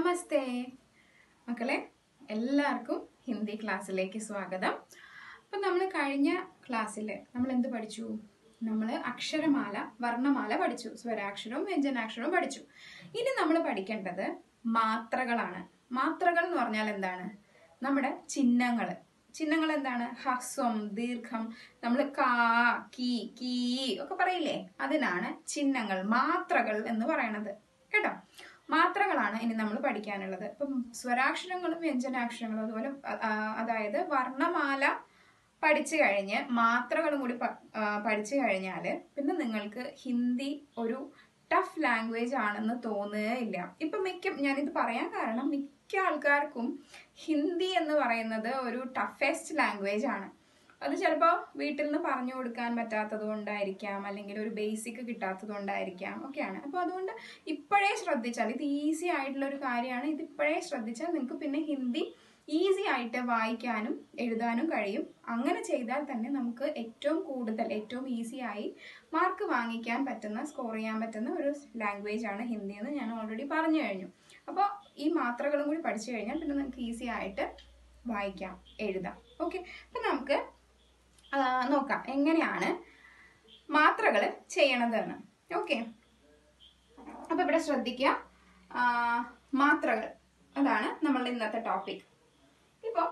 നമസ്തേ മക്കളെ എല്ലാവർക്കും ഹിന്ദി ക്ലാസ്സിലേക്ക് സ്വാഗതം അപ്പം നമ്മൾ കഴിഞ്ഞ ക്ലാസ്സിൽ നമ്മൾ എന്ത് പഠിച്ചു നമ്മൾ അക്ഷരമാല വർണ്ണമാല പഠിച്ചു സ്വരാക്ഷരവും വ്യഞ്ജനാക്ഷരവും പഠിച്ചു ഇനി നമ്മൾ പഠിക്കേണ്ടത് മാത്രകളാണ് മാത്രകൾ എന്ന് പറഞ്ഞാൽ എന്താണ് നമ്മുടെ ചിഹ്നങ്ങൾ ചിഹ്നങ്ങൾ എന്താണ് ഹ്രസ്വം ദീർഘം നമ്മൾ കാ കീ കീ ഒക്കെ പറയില്ലേ അതിനാണ് ചിഹ്നങ്ങൾ മാത്രകൾ എന്ന് പറയണത് കേട്ടോ മാത്രകളാണ് ഇനി നമ്മൾ പഠിക്കാനുള്ളത് ഇപ്പം സ്വരാക്ഷരങ്ങളും വ്യഞ്ജനാക്ഷരങ്ങളും അതുപോലെ അ- ആ, അതായത് വർണ്ണമാല പഠിച്ചു കഴിഞ്ഞ് മാത്രകളും കൂടി പ- ആ, പഠിച്ചു കഴിഞ്ഞാൽ പിന്നെ നിങ്ങൾക്ക് ഹിന്ദി ഒരു ടഫ് ലാംഗ്വേജ് ആണെന്ന് തോന്നുകയില്ല ഇപ്പൊ മിക്ക ഞാനിത് പറയാൻ കാരണം മിക്ക ആൾക്കാർക്കും ഹിന്ദി എന്ന് പറയുന്നത് ഒരു ടഫസ്റ്റ് ലാംഗ്വേജ് ആണ് അത് ചിലപ്പോൾ വീട്ടിൽ നിന്ന് പറഞ്ഞു കൊടുക്കാൻ പറ്റാത്തത് കൊണ്ടായിരിക്കാം അല്ലെങ്കിൽ ഒരു ബേസിക് കിട്ടാത്തത് കൊണ്ടായിരിക്കാം ഒക്കെയാണ് അപ്പോൾ അതുകൊണ്ട് ഇപ്പോഴേ ശ്രദ്ധിച്ചാൽ ഇത് ഈസി ആയിട്ടുള്ള ഒരു കാര്യമാണ് ഇത് ഇപ്പോഴേ ശ്രദ്ധിച്ചാൽ നിങ്ങൾക്ക് പിന്നെ ഹിന്ദി ഈസി ആയിട്ട് വായിക്കാനും എഴുതാനും കഴിയും അങ്ങനെ ചെയ്താൽ തന്നെ നമുക്ക് ഏറ്റവും കൂടുതൽ ഏറ്റവും ഈസി ആയി മാർക്ക് വാങ്ങിക്കാൻ പറ്റുന്ന സ്കോർ ചെയ്യാൻ പറ്റുന്ന ഒരു ലാംഗ്വേജ് ആണ് ഹിന്ദി എന്ന് ഞാൻ ഓൾറെഡി പറഞ്ഞു കഴിഞ്ഞു അപ്പോൾ ഈ മാത്രകളും കൂടി പഠിച്ചു കഴിഞ്ഞാൽ പിന്നെ നമുക്ക് ഈസി ആയിട്ട് വായിക്കാം എഴുതാം ഓക്കെ അപ്പം നമുക്ക് ആ, നോക്കാം എങ്ങനെയാണ് മാത്രകൾ ചെയ്യണതെന്ന് ഓക്കെ അപ്പൊ ഇവിടെ ശ്രദ്ധിക്കുക ആ, മാത്രകൾ അതാണ് നമ്മളുടെ ഇന്നത്തെ ടോപ്പിക് ഇപ്പൊ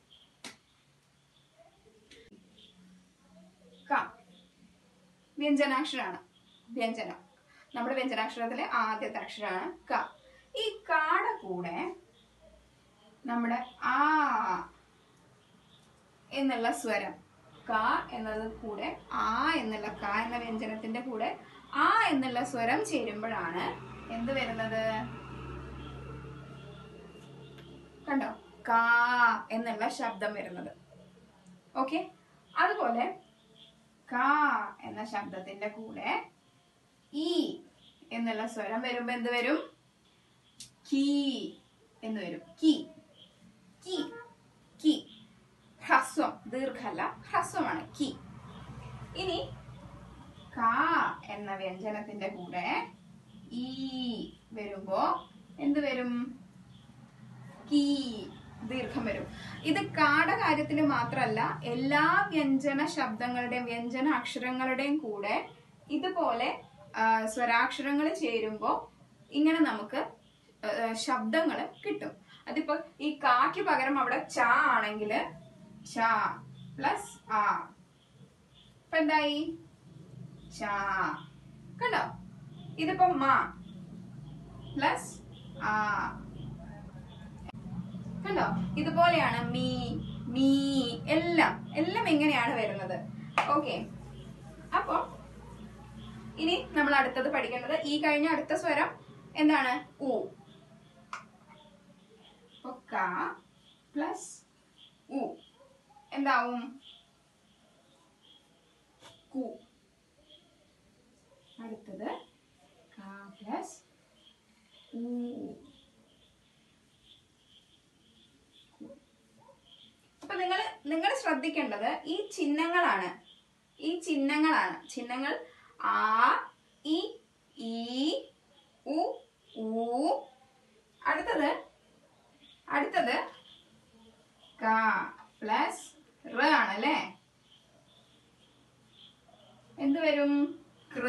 ക വ്യഞ്ജനാക്ഷരാണ് വ്യഞ്ജനം നമ്മുടെ വ്യഞ്ജനാക്ഷരത്തിലെ ആദ്യത്തെ അക്ഷരമാണ് ക ഈ കാടെ കൂടെ നമ്മുടെ ആ എന്നുള്ള സ്വരം ക എന്നത് കൂടെ ആ എന്നുള്ള ക എന്ന വ്യഞ്ജനത്തിന്റെ കൂടെ ആ എന്നുള്ള സ്വരം ചേരുമ്പോഴാണ് എന്ത് വരുന്നത് കണ്ടോ കാ എന്നുള്ള ശബ്ദം വരുന്നത് ഓക്കെ അതുപോലെ കാ എന്ന ശബ്ദത്തിന്റെ കൂടെ ഈ എന്നുള്ള സ്വരം വരുമ്പോ എന്ത് വരും കീ എന്ന് വരും കീ കീ കീ ഹ്രസ്വം ദീർഘല്ല ഹ്രസ്വമാണ് കി ഇനി കാ എന്ന വ്യഞ്ജനത്തിന്റെ കൂടെ ഈ വരുമ്പോ എന്ത് വരും കീ ദീർഘം വരും ഇത് കാട കാര്യത്തിൽ മാത്രമല്ല എല്ലാ വ്യഞ്ജന ശബ്ദങ്ങളുടെയും വ്യഞ്ജന അക്ഷരങ്ങളുടെയും കൂടെ ഇതുപോലെ സ്വരാക്ഷരങ്ങൾ ചേരുമ്പോ ഇങ്ങനെ നമുക്ക് ശബ്ദങ്ങൾ കിട്ടും അതിപ്പോ ഈ കാക്ക് പകരം അവിടെ ച ആണെങ്കിൽ ച പ്ലസ് ആ ഇപ്പൊ എന്തായി ച കണ്ടോ ഇതിപ്പോ മ പ്ലസ് ആ കണ്ടോ ഇതുപോലെയാണ് മീ മീ എല്ലാം എല്ലാം എങ്ങനെയാണ് വരുന്നത് ഓക്കെ അപ്പൊ ഇനി നമ്മൾ അടുത്തത് പഠിക്കേണ്ടത് ഈ കഴിഞ്ഞ അടുത്ത സ്വരം എന്താണ് ഉ അപ്പൊ ക പ്ലസ് ഉ എന്താവും കു അടുത്തത് ക പ്ലസ് ഉ അപ്പൊ നിങ്ങൾ നിങ്ങൾ ശ്രദ്ധിക്കേണ്ടത് ഈ ചിഹ്നങ്ങളാണ് ഈ ചിഹ്നങ്ങളാണ് ചിഹ്നങ്ങൾ ആ ഇ ഈ ഉ ഊ അടുത്തത് അടുത്തത് ക പ്ലസ് റ ആണല്ലേ എന്ത് വരും കൃ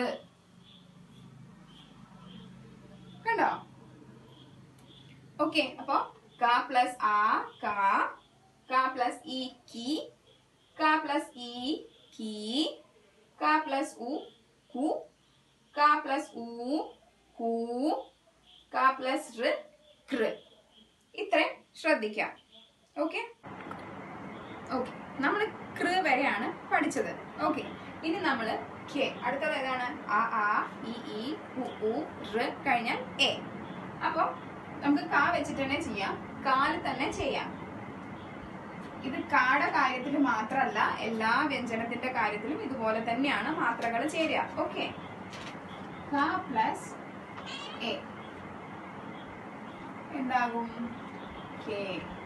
കണ്ടോ ഓക്കെ അപ്പൊ ക പ്ലസ് ആ ക ക പ്ലസ് ഇ കി ക പ്ലസ് ഇ കി ക പ്ലസ് ഉ കു ക പ്ലസ് ഉ കു ക പ്ലസ് ഋ കൃ ഇത്രയും ശ്രദ്ധിക്കാം ഓക്കെ ഓക്കെ നമ്മൾ കൃ വരെയാണ് പഠിച്ചത് ഓക്കെ ഇനി നമ്മൾ കെ അടുത്തത് ഏതാണ് ആ ആ ഇ ഈ ഉ ഉ ഋ കഴിഞ്ഞാൽ എ അപ്പോൾ നമുക്ക് കാ വെച്ചിട്ട് തന്നെ ചെയ്യാം കാല് തന്നെ ചെയ്യാം ഇത് കാട കാര്യത്തിൽ മാത്രമല്ല എല്ലാ വ്യഞ്ജനത്തിന്റെ കാര്യത്തിലും ഇതുപോലെ തന്നെയാണ് മാത്രകൾ ചേരുക ഓക്കെ ക പ്ലസ് എ എന്താകും കെ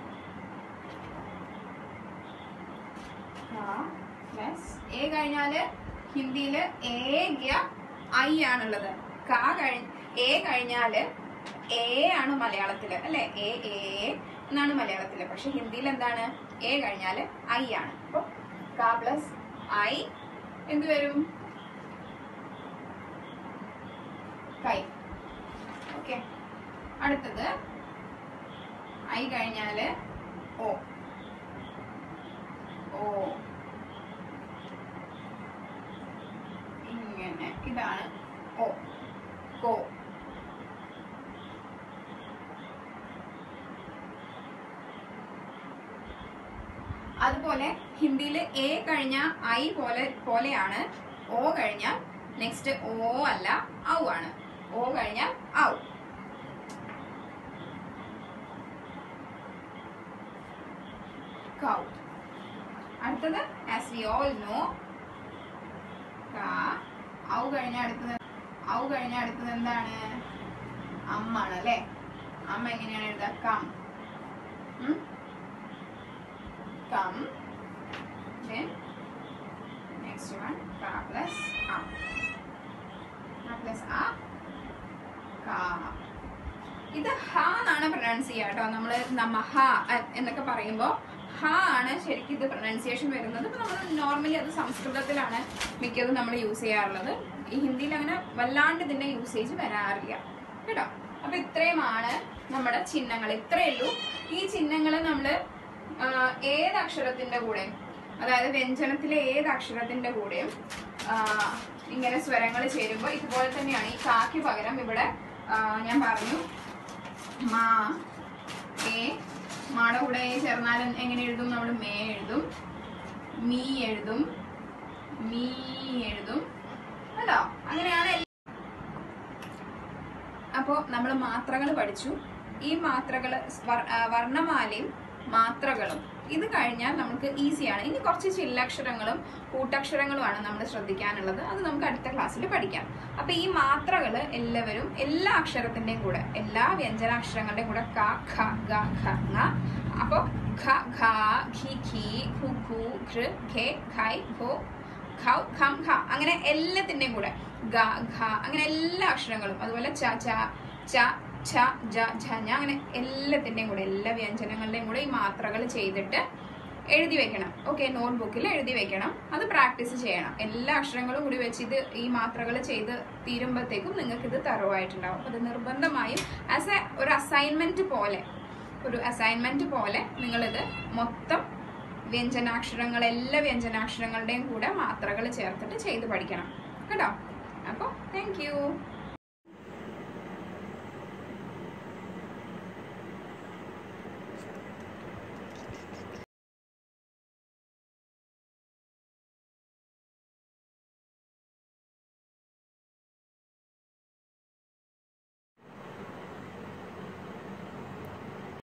പ്ലസ് എ കഴിഞ്ഞാല് ഹിന്ദിയില് ഏ ഗ്യ ഐ ആണുള്ളത് ക കഴി എ കഴിഞ്ഞാല് എ ആണ് മലയാളത്തില് അല്ലെ എ എ എന്നാണ് മലയാളത്തില് പക്ഷെ ഹിന്ദിയിൽ എന്താണ് എ കഴിഞ്ഞാല് ഐ ആണ് അപ്പൊ ക പ്ലസ് ഐ എന്ത് വരും കൈ ഓക്കെ അടുത്തത് ഐ കഴിഞ്ഞാല് ഓ ഓ ഇങ്ങനെ ഇതാണ് ഓ കോ അതുപോലെ ഹിന്ദിയിൽ എ കഴിഞ്ഞ ഐ പോലെ പോലെയാണ് ഓ കഴിഞ്ഞാൽ നെക്സ്റ്റ് ഓ അല്ല ഔ ആണ് ഓ കഴിഞ്ഞാൽ ഔ കൗ അടുത്തത് ആസ് വി ഓൾ നോ ഔ കഴിഞ്ഞ അടുത്തത് ഔ കഴിഞ്ഞ അടുത്തത് എന്താണ് അമ്മാണ് അല്ലേ അമ്മ എങ്ങനെയാണ് എഴുതുക കം കം then next one ka plus a ka plus a ka ഇത് ഹ എന്നാണ് പ്രൊനൗൺസ് ചെയ്യുക കേട്ടോ നമ്മൾ നമ്മ ഹ അ- എന്നൊക്കെ പറയുമ്പോൾ ഹ ആണ് ശരിക്കും ഇത് പ്രൊനൗൺസിയേഷൻ വരുന്നത് ഇപ്പൊ നമ്മൾ നോർമലി അത് സംസ്കൃതത്തിലാണ് മിക്കതും നമ്മൾ യൂസ് ചെയ്യാറുള്ളത് ഈ ഹിന്ദിയിൽ അങ്ങനെ വല്ലാണ്ട് ഇതിന്റെ യൂസേജ് വരാറില്ല കേട്ടോ അപ്പൊ ഇത്രയുമാണ് നമ്മുടെ ചിഹ്നങ്ങൾ ഇത്രയേ ഉള്ളൂ ഈ ചിഹ്നങ്ങൾ നമ്മൾ ഏത് അക്ഷരത്തിന്റെ കൂടെ അതായത് വ്യഞ്ജനത്തിലെ ഏത് അക്ഷരത്തിന്റെ കൂടെയും ആ, ഇങ്ങനെ സ്വരങ്ങൾ ചേരുമ്പോൾ ഇതുപോലെ തന്നെയാണ് ഈ കാക്ക് പകരം ഇവിടെ ആ, ഞാൻ പറഞ്ഞു മാ ഏ മാടെ കൂടെ ചേർന്നാൽ എങ്ങനെ എഴുതും നമ്മൾ മേ എഴുതും മീ എഴുതും മീ എഴുതും കേട്ടോ അങ്ങനെയാണ് അപ്പോൾ നമ്മൾ മാത്രകൾ പഠിച്ചു ഈ മാത്രകൾ വർണ്ണമാലയും മാത്രകളും ഇത് കഴിഞ്ഞാൽ നമുക്ക് ഈസിയാണ് ഇനി കുറച്ച് ചില്ലക്ഷരങ്ങളും കൂട്ടക്ഷരങ്ങളുമാണ് നമ്മൾ ശ്രദ്ധിക്കാനുള്ളത് അത് നമുക്ക് അടുത്ത ക്ലാസ്സിൽ പഠിക്കാം അപ്പൊ ഈ മാത്രകൾ എല്ലാവരും എല്ലാ അക്ഷരത്തിന്റെയും കൂടെ എല്ലാ വ്യഞ്ജനാക്ഷരങ്ങളുടെയും കൂടെ ക ഖ ഗ ഘ ങ അപ്പൊ ഖ ഘ ഘി ഘി ഖു ഖു ഘൃ ഘെ ഘൈ ഘോ ഖൗ ഖം ഖ അങ്ങനെ എല്ലാത്തിന്റെയും കൂടെ ഗ ഘ അങ്ങനെ എല്ലാ അക്ഷരങ്ങളും അതുപോലെ ച ച ച ഛ ജ ഝ ഞ അങ്ങനെ എല്ലാത്തിന്റെയും കൂടെ എല്ലാ വ്യഞ്ജനങ്ങളുടെയും കൂടെ ഈ മാത്രകൾ ചെയ്തിട്ട് എഴുതി വെക്കണം ഓക്കെ നോട്ട്ബുക്കിൽ എഴുതി വെക്കണം അത് പ്രാക്ടീസ് ചെയ്യണം എല്ലാ അക്ഷരങ്ങളും കൂടി വെച്ച് ഇത് ഈ മാത്രകൾ ചെയ്ത് തീരുമ്പോഴത്തേക്കും നിങ്ങൾക്ക് ഇത് തറവായിട്ടുണ്ടാവും അത് നിർബന്ധമായും ആസ് എ ഒരു അസൈൻമെന്റ് പോലെ ഒരു അസൈൻമെന്റ് പോലെ നിങ്ങളിത് മൊത്തം വ്യഞ്ജനാക്ഷരങ്ങൾ എല്ലാ വ്യഞ്ജനാക്ഷരങ്ങളുടെയും കൂടെ മാത്രകൾ ചേർത്തിട്ട് ചെയ്ത് പഠിക്കണം കേട്ടോ അപ്പോൾ താങ്ക് യു